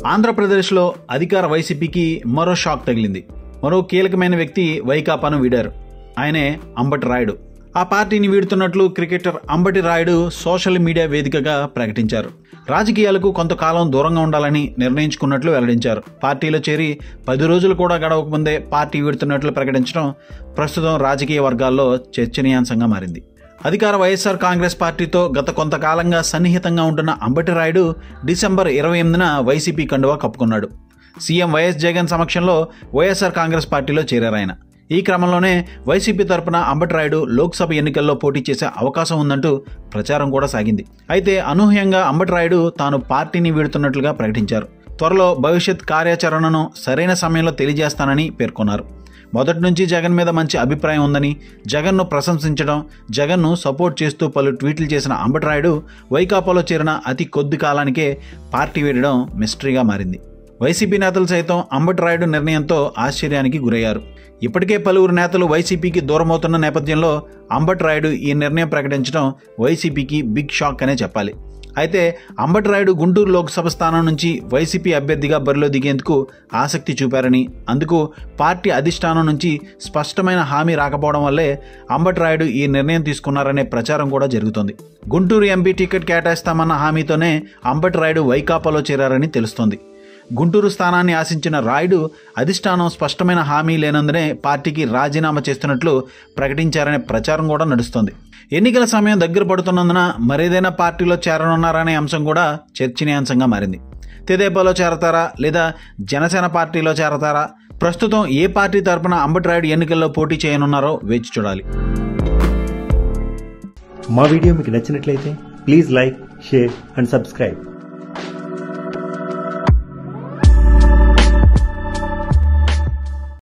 ఆంధ్రప్రదేశ్లో అధికార వైసీపీకి మరో షాక్ తగిలింది మరో కీలకమైన వ్యక్తి వైకాపాను వీడారు ఆయనే అంబటి రాయుడు ఆ పార్టీని వీడుతున్నట్లు cricketer Ambati Rayudu social media వేదికగా ప్రకటించారు రాజకీయాలకు కొంతకాలం దూరంగా ఉండాలని నిర్ణయించుకున్నట్లు వెల్లడించారు పార్టీలో చేరి పది రోజులు కూడా గడవకముందే పార్టీ వీడుతున్నట్లు ప్రకటించడం ప్రస్తుతం రాజకీయ వర్గాల్లో చర్చనీయాంశంగా మారింది అధికార వైఎస్ఆర్ కాంగ్రెస్ పార్టీతో గత కొంతకాలంగా సన్నిహితంగా ఉంటున్న అంబటి రాయుడు డిసెంబర్ ఇరవై ఎనిమిదిన వైసీపీ కండువా కప్పుకున్నాడు సీఎం వైఎస్ జగన్ సమక్షంలో వైఎస్ఆర్ కాంగ్రెస్ పార్టీలో చేరారాయన ఈ క్రమంలోనే వైసీపీ తరపున అంబటిరాయుడు లోక్సభ ఎన్నికల్లో పోటీ చేసే అవకాశం ఉందంటూ ప్రచారం కూడా సాగింది అయితే అనూహ్యంగా అంబటిరాయుడు తాను పార్టీని వీడుతున్నట్లుగా ప్రకటించారు త్వరలో భవిష్యత్ కార్యాచరణను సరైన సమయంలో తెలియజేస్తానని పేర్కొన్నారు మొదటి నుంచి జగన్ మీద మంచి అభిప్రాయం ఉందని జగన్ను ప్రశంసించడం జగన్ను సపోర్ట్ చేస్తూ పలు ట్వీట్లు చేసిన అంబటిరాయుడు వైకాపాలో చేరిన అతి కొద్ది కాలానికే పార్టీ వీడడం మిస్టరీగా మారింది వైసీపీ నేతలు సైతం అంబటిరాయుడు నిర్ణయంతో ఆశ్చర్యానికి గురయ్యారు ఇప్పటికే పలువురు నేతలు వైసీపీకి దూరమవుతున్న నేపథ్యంలో అంబటిరాయుడు ఈ నిర్ణయం ప్రకటించడం వైసీపీకి బిగ్ షాక్ అనే చెప్పాలి అయితే అంబటిరాయుడు గుంటూరు లోక్సభ స్థానం నుంచి వైసీపీ అభ్యర్థిగా బరిలో దిగేందుకు ఆసక్తి చూపారని అందుకు పార్టీ అధిష్టానం నుంచి స్పష్టమైన హామీ రాకపోవడం వల్లే అంబటిరాయుడు ఈ నిర్ణయం తీసుకున్నారనే ప్రచారం కూడా జరుగుతోంది గుంటూరు ఎంపీ టికెట్ కేటాయిస్తామన్న హామీతోనే అంబటిరాయుడు వైకాపాలో చేరారని తెలుస్తోంది గుంటూరు స్థానాన్ని ఆశించిన రాయుడు అధిష్టానం స్పష్టమైన హామీ లేనందునే పార్టీకి రాజీనామా చేస్తున్నట్లు ప్రకటించారనే ప్రచారం కూడా నడుస్తోంది ఎన్నికల సమయం దగ్గర పడుతున్నందున మరేదైనా పార్టీలో చేరనున్నారనే అంశం కూడా చర్చనీయాంశంగా మారింది తెదేపాలో చేరతారా లేదా జనసేన పార్టీలో చేరతారా ప్రస్తుతం ఏ పార్టీ తరపున అంబటిరాయుడు ఎన్నికల్లో పోటీ చేయనున్నారో వేచి చూడాలి మా వీడియో మీకు నచ్చినట్లయితే please like share and subscribe